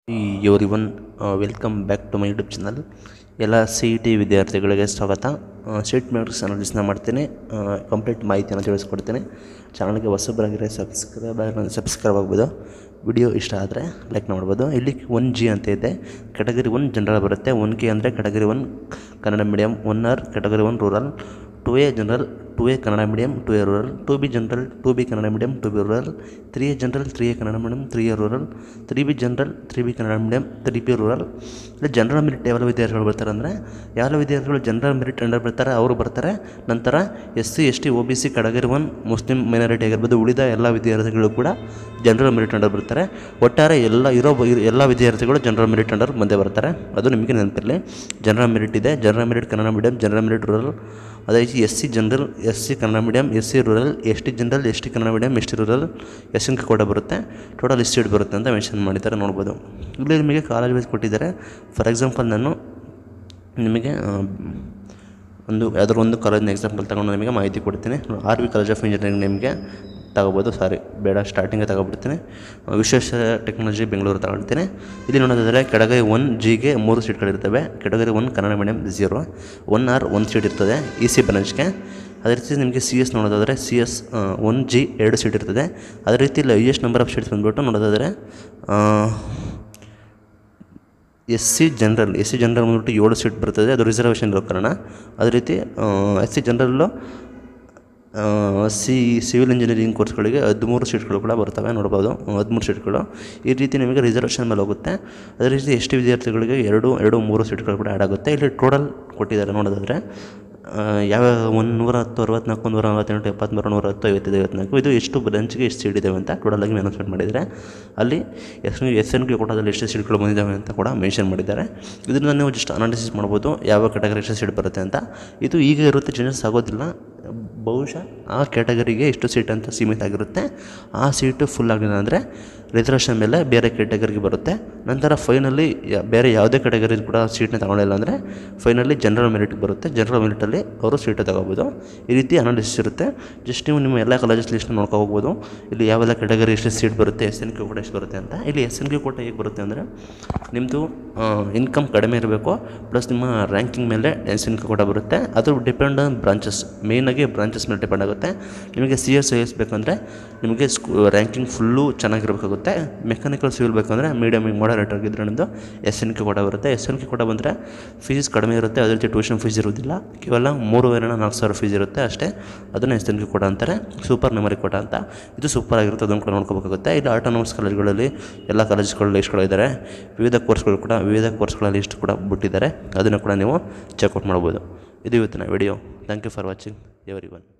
every everyone welcome back to my YouTube channel ಎಲ್ಲ C E T ವಿದ್ಯಾರ್ಥಿಗಳಿಗೆ ಸ್ವಾಗತ seat matrix ಅನಾಲಿಸ್ನ ಮಾಡ್ತೀನಿ complete ಮಾಹಿತಿಯನ್ನು ತಿಳಿಸ್ಕೊಡ್ತೀನಿ ಚಾನಲ್ಗೆ ಹೊಸಬರಾಗಿರೋ ಸಬ್ಸ್ಕ್ರೈಬ್ ಸಬ್ಸ್ಕ್ರೈಬ್ ಆಗ್ಬೋದು ವಿಡಿಯೋ ಇಷ್ಟ ಆದರೆ ಲೈಕ್ ಮಾಡ್ಬೋದು ಇಲ್ಲಿ ಒನ್ ಜಿ ಅಂತ ಇದೆ ಕೆಟಗರಿ ಒನ್ ಜನರಲ್ ಬರುತ್ತೆ ಒನ್ ಕೆ ಅಂದರೆ category one Kannada medium one R category one rural two A general two A Kannada medium two A rural two B general two B Kannada medium two B rural three A general three A Kannada medium three A rural three B general three B Kannada medium three B rural ಇಲ್ಲಿ general merit ಯಾವ ವಿದ್ಯಾರ್ಥಿಗಳು ಬರ್ತಾರೆ ಅಂದರೆ ಯಾವ ವಿದ್ಯಾರ್ಥಿಗಳು general merit under ಬರ್ತಾರೆ ಅವರು ಬರ್ತಾರೆ ನಂತರ S C S T O B C category one Muslim minority ಆಗಿರ್ಬೋದು ಉಳಿದ ಎಲ್ಲ ವಿದ್ಯಾರ್ಥಿಗಳು ಕೂಡ ಜನರಲ್ ಮೆರಿಟ್ ಅಂಡರ್ ಬರ್ತಾರೆ ಒಟ್ಟಾರೆ ಎಲ್ಲ ಇರೋ ಎಲ್ಲ ವಿದ್ಯಾರ್ಥಿಗಳು ಜನರಲ್ ಮೆರಿಟ್ ಅಂಡರ್ ಮುಂದೆ ಬರ್ತಾರೆ ಅದು ನಿಮಗೆ ನೆನಪಿರಲಿ ಜನರಲ್ ಮೆರಿಟ್ ಇದೆ general merit Kannada medium general merit rural ಅದೇ ರೀತಿ S C general S C Kannada medium S C rural S T general S T Kannada medium S T rural S N ಕೂಡ ಬರುತ್ತೆ ಟೋಟಲ್ ಇಷ್ಟು ಸೀಟ್ ಬರುತ್ತೆ ಅಂತ ಮೆನ್ಷನ್ ಮಾಡಿದ್ದಾರೆ ನೋಡ್ಬೋದು ಇಲ್ಲಿ ನಿಮಗೆ ಕಾಲೇಜ್ ವೈಸ್ ಕೊಟ್ಟಿದ್ದಾರೆ ಫಾರ್ ಎಕ್ಸಾಂಪಲ್ ನಾನು ನಿಮಗೆ ಆ, ಒಂದು ಯಾವ್ದಾದ್ರು ಒಂದು ಕಾಲೇಜಿನ ಎಕ್ಸಾಂಪಲ್ ತಗೊಂಡು ನಿಮಗೆ ಮಾಹಿತಿ ಕೊಡ್ತೀನಿ R V college of engineering ನಿಮಗೆ ತಗೋಬೋದು ಸಾರಿ ಬೇಡ ಸ್ಟಾರ್ಟಿಂಗೆ ತಗೊಬಿಡ್ತೀನಿ ವಿಶ್ವೇಶ್ವರ ಟೆಕ್ನಾಲಜಿ ಬೆಂಗಳೂರು ತಗೊಳ್ತೀನಿ ಇಲ್ಲಿ ನೋಡೋದಾದರೆ ಕೆಟಗರಿ ಒನ್ ಜಿಗೆ ಮೂರು ಸೀಟ್ಗಳಿರ್ತವೆ category one Kannada medium zero one R ಒಂದು ಸೀಟ್ ಇರ್ತದೆ ಇ ಸಿ ಬ್ರಾಂಚ್ಗೆ ಅದೇ ರೀತಿ ನಿಮಗೆ ಸಿ ಎಸ್ ನೋಡೋದಾದರೆ ಸಿ ಎಸ್ ಒನ್ ಜಿ ಎರಡು ಸೀಟ್ ಇರ್ತದೆ ಅದೇ ರೀತಿ ಇಲ್ಲಿ ಹೈಯೆಸ್ಟ್ ನಂಬರ್ ಆಫ್ ಸೀಟ್ಸ್ ಬಂದುಬಿಟ್ಟು ನೋಡೋದಾದರೆ S C general S C general ಬಂದ್ಬಿಟ್ಟು ಏಳು ಸೀಟ್ ಬರ್ತದೆ ಅದು ರಿಸರ್ವೇಷನ್ ಇರೋ ಕಾರಣ ಅದೇ ರೀತಿ S C general C civil engineering ಕೋರ್ಸ್ಗಳಿಗೆ ಹದಿಮೂರು ಸೀಟ್ಗಳು ಕೂಡ ಬರ್ತವೆ ನೋಡ್ಬೋದು ಹದಿಮೂರು ಸೀಟ್ಗಳು ಈ ರೀತಿ ನಿಮಗೆ ರಿಸರ್ವೇಷನ್ ಮೇಲೆ ಹೋಗುತ್ತೆ ಅದೇ ರೀತಿ ಎಸ್ ಟಿ ವಿದ್ಯಾರ್ಥಿಗಳಿಗೆ ಎರಡು ಎರಡು ಮೂರು ಸೀಟ್ಗಳು ಕೂಡ ಆ್ಯಡ್ ಆಗುತ್ತೆ ಇಲ್ಲಿ ಟೋಟಲ್ ಕೊಟ್ಟಿದ್ದಾರೆ ನೋಡೋದಾದರೆ ಆ, ಯಾವ ಒಂದು ನೂರ ಹತ್ತು ಅರವತ್ನಾಲ್ಕು ನೂರ ನಲವತ್ತೆಂಟು ಎಪ್ಪತ್ತ್ಮೂರು ನೂರ ಹತ್ತು ಐವತ್ತೈದು ಐವತ್ನಾಲ್ಕು ಇದು ಎಷ್ಟು ಬ್ರಾಂಚ್ಗೆ ಎಷ್ಟು ಸೀಟ್ ಇದ್ದಾವೆ ಅಂತ ಟೋಟಲಾಗಿ ಅನೌನ್ಸ್ಮೆಂಟ್ ಮಾಡಿದ್ದಾರೆ ಅಲ್ಲಿ ಎಸ್ ಎಸ್ ಎನ್ ಕೆ ಕೋಟಾದಲ್ಲಿ ಎಷ್ಟು ಸೀಟ್ಗಳು ಬಂದಿದ್ದಾವೆ ಅಂತ ಕೂಡ ಮೆನ್ಷನ್ ಮಾಡಿದ್ದಾರೆ ಇದರಿಂದ ನೀವು ಜಸ್ಟ್ ಅನಾಲಿಸಿಸ್ ಮಾಡ್ಬೋದು ಯಾವ ಕ್ಯಾಟಗರಿ ಎಷ್ಟು ಸೀಟ್ ಬರುತ್ತೆ ಅಂತ ಇದು ಈಗ ಇರುತ್ತೆ ಚೇಂಜಸ್ ಆಗೋದಿಲ್ಲ ಬಹುಶಃ ಆ ಕ್ಯಾಟಗರಿಗೆ ಎಷ್ಟು ಸೀಟ್ ಅಂತ ಸೀಮಿತ ಆಗಿರುತ್ತೆ ಆ ಸೀಟು ಫುಲ್ ಆಗಿಲ್ಲ ಅಂದರೆ ರಿಸರ್ವೇಷನ್ ಮೇಲೆ ಬೇರೆ ಕ್ಯಾಟಗರಿಗೆ ಬರುತ್ತೆ ನಂತರ ಫೈನಲಿ ಬೇರೆ ಯಾವುದೇ ಕ್ಯಾಟಗರಿ ಕೂಡ ಸೀಟ್ನ ತಗೊಳ್ಳಿಲ್ಲ ಅಂದರೆ ಫೈನಲಿ ಜನರಲ್ ಮೆರಿಟ್ಗೆ ಬರುತ್ತೆ ಜನರಲ್ ಮೆರಿಟಲ್ಲಿ ಅವರು ಸೀಟು ತಗೋಬೋದು ಈ ರೀತಿ ಅನಾಲಿಸಿಸ್ ಇರುತ್ತೆ ಜಸ್ಟ್ ನೀವು ನಿಮ್ಮ ಎಲ್ಲ ಕಾಲೇಜಸ್ ಲಿಸ್ಟ್ನ ನೋಡ್ಕೊ ಹೋಗ್ಬೋದು ಇಲ್ಲಿ ಯಾವೆಲ್ಲ ಕ್ಯಾಟಗರಿ ಎಷ್ಟು ಸೀಟ್ ಬರುತ್ತೆ ಎಸ್ ಎನ್ ಕ್ಯೂ ಕೂಡ ಎಷ್ಟು ಬರುತ್ತೆ ಅಂತ ಇಲ್ಲಿ ಎಸ್ ಎನ್ ಕ್ಯೂ ಕೂಡ ಹೇಗೆ ಬರುತ್ತೆ ಅಂದರೆ ನಿಮ್ಮದು ಇನ್ಕಮ್ ಕಡಿಮೆ ಇರಬೇಕು ಪ್ಲಸ್ ನಿಮ್ಮ ರ್ಯಾಂಕಿಂಗ್ ಮೇಲೆ ಎಸ್ ಎನ್ ಕ್ಯೂ ಕೂಡ ಬರುತ್ತೆ ಅದು ಡಿಪೆಂಡ್ ಆನ್ ಬ್ರಾಂಚಸ್ ಮೇಯ್ನಾಗಿ ಬ್ರಾಂಚಸ್ ಮೇಲೆ ಡಿಪೆಂಡ್ ಆಗುತ್ತೆ ನಿಮಗೆ ಸಿ ಎಸ್ ಐ ಎಸ್ ಬೇಕಂದರೆ ನಿಮಗೆ ಸ್ಕೂ ರ್ಯಾಂಕಿಂಗ್ ಫುಲ್ಲು ಚೆನ್ನಾಗಿರಬೇಕಾಗುತ್ತೆ ಮೆಕ್ಯಾನಿಕಲ್ ಸಿವಿಲ್ ಬೇಕಂದರೆ ಮೀಡಿಯಮ್ ಮಾಡರೇಟ್ ಆಗಿದ್ರೆ ನಿಮ್ಮದು ಎಸ್ ಎನ್ ಕೆ ಕೂಡ ಬರುತ್ತೆ ಎಸ್ ಎನ್ ಕೆ ಕೂಡ ಬಂದರೆ ಫೀಸ್ ಕಡಿಮೆ ಇರುತ್ತೆ ಅದೇ ರೀತಿ ಟ್ಯೂಷನ್ ಫೀಸ್ ಇರೋದಿಲ್ಲ ಕೇವಲ ಮೂರುವರೆ ನಾಲ್ಕು ಸಾವಿರ ಫೀಸ್ ಇರುತ್ತೆ ಅಷ್ಟೇ ಅದನ್ನು ಎಸ್ ಎನ್ ಕೆ ಕೂಡ ಅಂತಾರೆ ಸೂಪರ್ ಮೆಮರಿ ಕೋಟ ಅಂತ ಇದು ಸೂಪರ್ ಆಗಿರುತ್ತೆ ಅದನ್ನು ಕೂಡ ನೋಡ್ಕೋಬೇಕಾಗುತ್ತೆ ಇಲ್ಲಿ ಆಟೋನಮಸ್ ಕಾಲೇಜ್ಗಳಲ್ಲಿ ಎಲ್ಲ ಕಾಲೇಜ್ಗಳು ಲಿಸ್ಟ್ಗಳಿದ್ದಾರೆ ವಿವಿಧ ಕೋರ್ಸ್ಗಳು ಕೂಡ ವಿವಿಧ ಕೋರ್ಸ್ಗಳ ಲಿಸ್ಟ್ ಕೂಡ ಬಿಟ್ಟಿದ್ದಾರೆ ಅದನ್ನು ಕೂಡ ನೀವು ಚೆಕ್ಔಟ್ ಮಾಡ್ಬೋದು ಇದು ಇವತ್ತಿನ video thank you for watching every one